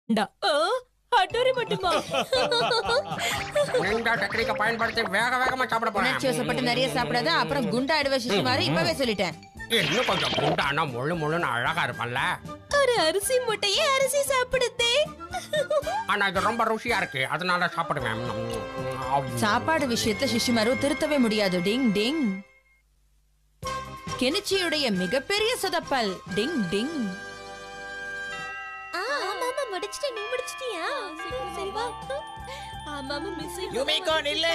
டா. ஆ, அட்டோரி மட்டுமா நின்றா டெக்னிக்கை பயன்படுத்தி வேக வேகமா சாப்பிட உணர்ச்சி போறேன் வசப்பட்டு நிறைய சாப்பிடாத அப்புறம் குண்டாயிடுவ சிசு மாதிரி இப்பவே சொல்லிட்டேன் இன்னும் கொஞ்சம் குண்டானா முழு முழுன்னு அழகா இருப்பல்ல ஒரு அரிசி முட்டையே அரிசி சாப்பிடுதே ஆனா இது ரொம்ப ருசியா இருக்கு அதனால சாப்பிடுவேன் சாப்பாடு விஷயத்துல சிசுமாரு திருத்தவே முடியாது டிங் டிங் கெனிச்சியுடைய மிகப்பெரிய சொதப்பல் டிங் டிங் ஆமாமா முடிச்சிட்டேன் நீ முடிச்சிட்டியா சரி வா ஆமாமா மிஸ் யுமிகோ நில்லு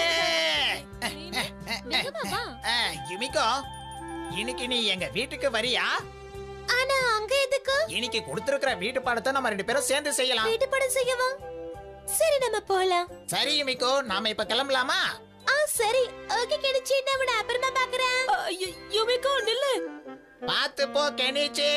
நிஜமாவா ஆ, யுமிகோ இன்னைக்கு நீ எங்க வீட்டுக்கு வரியா ஆனா அங்க எதுக்கு இன்னைக்கு கொடுத்திருக்கிற வீட்டு பாடத்தை நம்ம ரெண்டு பேரும் சேர்ந்து செய்யலாம் வீட்டு படம் செய்யவா சரி நம்ம போலாம் சரி யுமிகோ நாம இப்ப கிளம்பலாமா ஆ சரி ஓகே கிடைச்சி நான் உன்னை அப்புறமா பாக்குறேன் யுமிகோ நில்லு பாத்து போ கெனிச்சி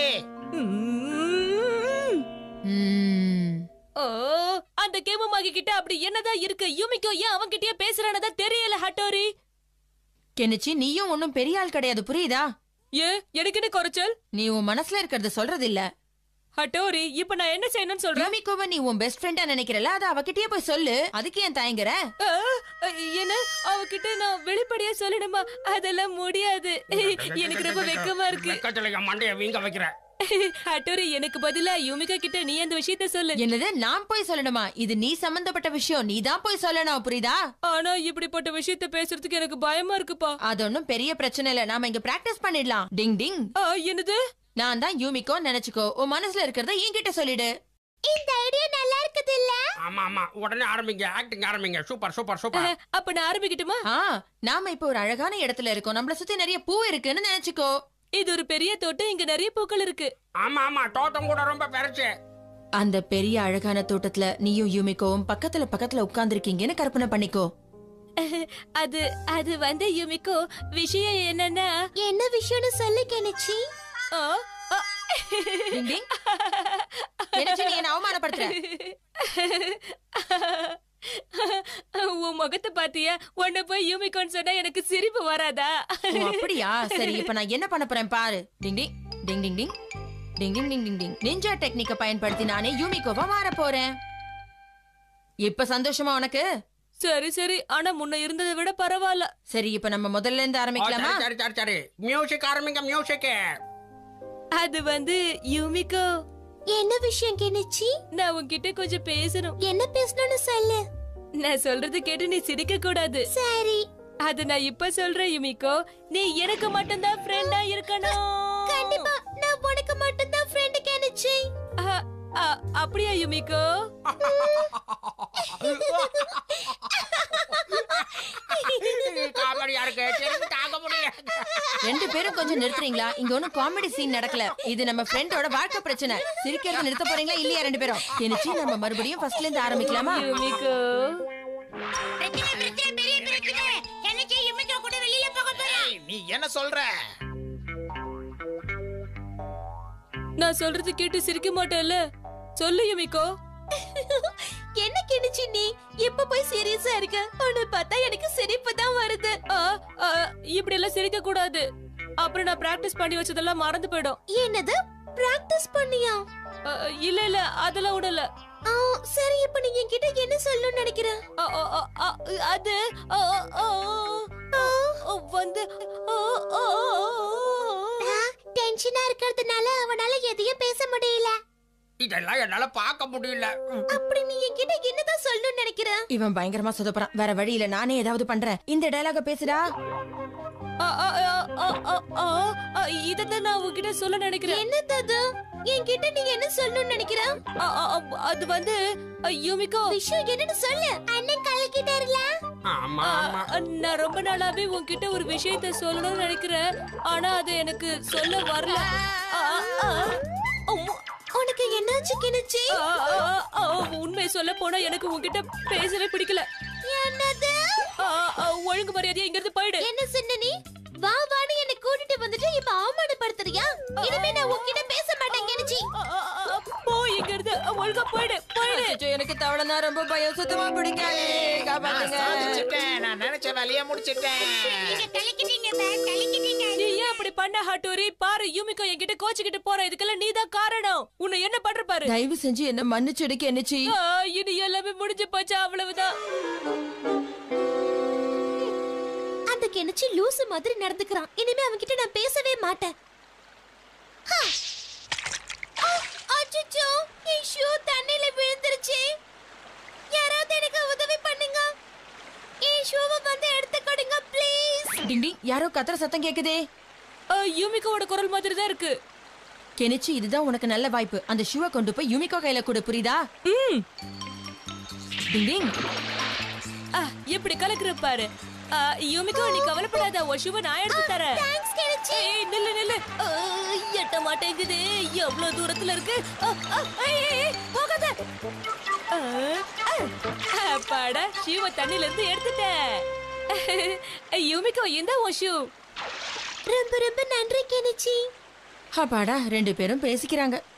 ம். ஓ அந்த கேமமாகி கிட்ட அப்படி என்னதான் இருக்கு யூமிக்கோ ஏன் அவன்கிட்டயே பேசுறானதா தெரியல ஹட்டோரி கெனிச்சி நீயும் ஒன்னும் பெரிய ஆள் கிடையாது புரியுதா ஏ எனக்கு என்ன குறைச்சல் நீ உன் மனசுல இருக்கிறத சொல்றது இல்ல ஹட்டோரி இப்ப நான் என்ன செய்யணும்னு சொல்றேன் ரோமிகோவை நீ உன் பெஸ்ட் ஃப்ரெண்டா நினைக்கிறல அத அவகிட்டயே போய் சொல்லு அதுக்கு ஏன் தயங்குற ஆ, என்ன அவகிட்ட நான் வெளிப்படையா சொல்லணுமா அதெல்லாம் முடியாது எனக்கு ரொம்ப வெக்கமா இருக்கு வெக்கத்துல என் மண்டைய வீங்க வைக்கிற ஹட்டோரி எனக்கு பதிலா யூமிகா கிட்ட நீ அந்த விஷயத்த சொல்லு என்னது நான் போய் சொல்லணுமா இது நீ சம்பந்தப்பட்ட விஷயம் நீ தான் போய் சொல்லணும் புரியுதா ஆனா இப்படிப்பட்ட விஷயத்த பேசுறதுக்கு எனக்கு பயமா இருக்குப்பா அது ஒண்ணும் பெரிய பிரச்சனை இல்ல நாம இங்க பிராக்டிஸ் பண்ணிடலாம் டிங் டிங் ஆ, என்னது நான் தான் யூமிக்கோ நினைச்சுக்கோ உன் மனசுல இருக்கிறத என்கிட்ட சொல்லிடு இந்த ஐடியா நல்லா இருக்குது இல்ல ஆமா ஆமா உடனே ஆரம்பிங்க ஆக்டிங் ஆரம்பிங்க சூப்பர் சூப்பர் சூப்பர் அப்ப நான் ஆரம்பிக்கட்டுமா ஆ நாம இப்ப ஒரு அழகான இடத்துல இருக்கோம் நம்மள சுத்தி நிறைய பூ இருக்குன்னு நினைச்சுக்கோ இது ஒரு பெரிய தோட்டம் இங்க நிறைய பூக்கள் இருக்கு ஆமா ஆமா தோட்டம் கூட ரொம்ப பெருசு அந்த பெரிய அழகான தோட்டத்துல நீயும் யூமிக்கோவும் பக்கத்துல பக்கத்துல உட்கார்ந்திருக்கீங்கன்னு கற்பனை பண்ணிக்கோ அது அது வந்து யுமிக்கோ விஷயம் என்னன்னா என்ன விஷயம்னு சொல்லு கெனிச்சி ஆ, ஆ. டிங் டிங் நினைச்சு நீ என்ன அவமானப்படுத்துற உன் முகத்தை பாத்தியா உன்னை போய் யூமிக்கோன்னு சொன்னா எனக்கு சிரிப்பு வராதா ஓ, அப்படியா சரி இப்ப நான் என்ன பண்ண போறேன் பாரு டிங் டிங் டிங் டிங் டிங் டிங் டிங் டிங் டிங் டிங் நிஞ்சா டெக்னிக்க பயன்படுத்தி நானே யூமிக்கோவா மாற போறேன் இப்ப சந்தோஷமா உனக்கு சரி சரி ஆனா முன்ன இருந்ததை விட பரவாயில்ல சரி இப்ப நம்ம முதல்ல இருந்து ஓ, ஆரம்பிக்கலாமா சரி சரி சரி சரி மியூசிக் ஆரம்பிங்க மியூசிக் அது வந்து யூமிக்கோ என்ன விஷயம் கெனிச்சி நான் உன்கிட்ட கொஞ்சம் பேசணும் என்ன பேசணும்னு சொல்லு நான் சொல்றது கேட்டு நீ சிரிக்க கூடாது சரி அது நான் இப்ப சொல்றேன் யுமிக்கோ நீ எனக்கு மட்டும்தான் ஃப்ரெண்டா இருக்கணும் கண்டிப்பா நான் உனக்கு மட்டும் தான் ஃப்ரெண்ட் கெனிச்சி அ- அ- அப்படியா யுமிக்கோ காமெடியா இருக்கு சிரிப்பு தாங்க முடியல ரெண்டு பேரும் கொஞ்சம் நிறுத்துறீங்களா இங்க ஒண்ணும் காமெடி சீன் நடக்கல இது நம்ம ஃப்ரெண்டோட வாழ்க்கை பிரச்சனை சிரிக்கிறது நிறுத்த போறீங்களா இல்லையா ரெண்டு பேரும் நினைச்சு நம்ம மறுபடியும் ஃபர்ஸ்ட்ல இருந்து ஆரம்பிக்கலாமா யுமிக்கோ ஏய், நீ என்ன சொல்ற நான் சொல்றது கேட்டு சிரிக்க மாட்டேல்ல சொல்லு யுமிக்கோ என்ன கெனிச்சி நீ எப்ப போய் சீரியஸா இருக்க உன்னை பார்த்தா எனக்கு சிரிப்பு தான் வருது ஆ, ஆ, இப்படி எல்லாம் சிரிக்க கூடாது அப்புறம் நான் பிராக்டிஸ் பண்ணி வச்சதெல்லாம் மறந்து போயிடும் என்னது பிராக்டிஸ் பண்ணியா ஆ, இல்ல இல்ல அதெல்லாம் விடல ஆ, சரி இப்ப நீ என்கிட்ட என்ன சொல்லணும்னு நினைக்கிற ஆ, ஆ, ஆ, ஆ, அது ஆ, ஆ, ஆ, ஆ, வந்து ஆ, ஆ, ஆ. டென்ஷனா இருக்கிறதுனால அவனால எதையும் பேச முடியல இதெல்லாம் என்னால பார்க்க முடியல அப்படி நீ என்கிட்ட என்னதான் சொல்லணும்னு நினைக்கிற இவன் பயங்கரமா சொதப்புறான் வேற வழி இல்ல நானே ஏதாவது பண்றேன் இந்த டயலாக பேசுடா ஆ, ஆ, ஆ, ஆ, ஆ, ஆ, ஆ, இதத்தான் நான் உன்கிட்ட சொல்ல நினைக்கிறேன் என்னது அது என்கிட்ட நீ என்ன சொல்லணும்னு நினைக்கிற ஆ, ஆ, ஆ, அது வந்து ஆ, யூமிகோ விஷயம் என்னன்னு சொல்லு அண்ணன் கலக்கிட்டாருல ஆமா ஆ, ஆமா ஆ, நான் ரொம்ப நாளாவே உன்கிட்ட ஒரு விஷயத்த சொல்லணும்னு நினைக்கிறேன் ஆனா அது எனக்கு சொல்ல வரல ஆ, ஆ, அம்மா. உனக்கு என்னாச்சு கிணச்சி ஆ, ஆ, ஆ, உண்மையை சொல்ல போனா எனக்கு உன்கிட்ட பேசவே பிடிக்கல என்னது ஆ, ஆ, ஒழுங்கு மரியாதையா இங்க இருந்து போயிடு என்ன சொன்ன நீ வா வான்னு என்ன கூட்டிட்டு வந்துட்டு இப்ப அவமானப்படுத்துறியா இனிமே நான் உன்கிட்ட பேச மாட்டேன் கிணச்சி ஆ, ஆ, ஆ, போ இங்க இருந்து ஒழுங்கா போயிடு போயிடு அச்சச்சோ, எனக்கு தவளைனா ரொம்ப பயம் சுத்தமா பிடிக்காது நான் காப்பாத்துங்க சாதிச்சிட்டேன் நான் நினைச்ச வேலையை முடிச்சிட்டேன் நீ ஏன் அப்படி பண்ண ஹட்டோரி பாரு யூமிகோ என்கிட்ட கோச்சுக்கிட்டு போற இதுக்கெல்லாம் நீதான் காரணம் உன்னை என்ன பண்ற பாரு தயவு செஞ்சு என்ன மன்னிச்சிடு கெனிச்சி ஆ, இனி எல்லாமே முடிஞ்சு போச்சு அவ்வளவுதான் அந்த கெனிச்சி லூசு மாதிரி நடந்துக்கிறான் இனிமே அவன்கிட்ட நான் பேசவே மாட்டேன் ஹா! ஆ, அச்சச்சோ என் ஷூ தண்ணியில விழுந்துருச்சு யாராவது எனக்கு உதவி பண்ணுங்க என் ஷூவை வந்து எடுத்து கொடுங்க ப்ளீஸ் டிங் டிங் யாரோ கத்துற சத்தம் கேக்குதே ஆ, யூமிகோவோட குரல் மாதிரி தான் இருக்கு கெனிச்சி இதுதான் உனக்கு நல்ல வாய்ப்பு அந்த ஷூவை கொண்டு போய் யுமிகோ கையில கொடு புரியுதா டிங் டிங் ஆ, எப்படி கலக்குற பாரு ஆ, யூமிகோ நீ கவலைப்படாத உன் ஷூவை நான் எடுத்து தரேன் தேங்க்ஸ் கெனிச்சி ஏய் நில்லு நில்லு ஆ, எட்ட மாட்டேங்குது எவ்வளவு தூரத்துல இருக்கு ஆ, ஆ, ஏய், ஏய், ஏய், போகாத ஆ, ஆ, அப்பாடா ஷூவை தண்ணில இருந்து எடுத்துட்டேன் யூமிகோ இந்த உன் ஷூ ரொம்ப ரொம்ப நன்றி கெனிச்சி அப்பாடா ரெண்டு பேரும் பேசிக்கிறாங்க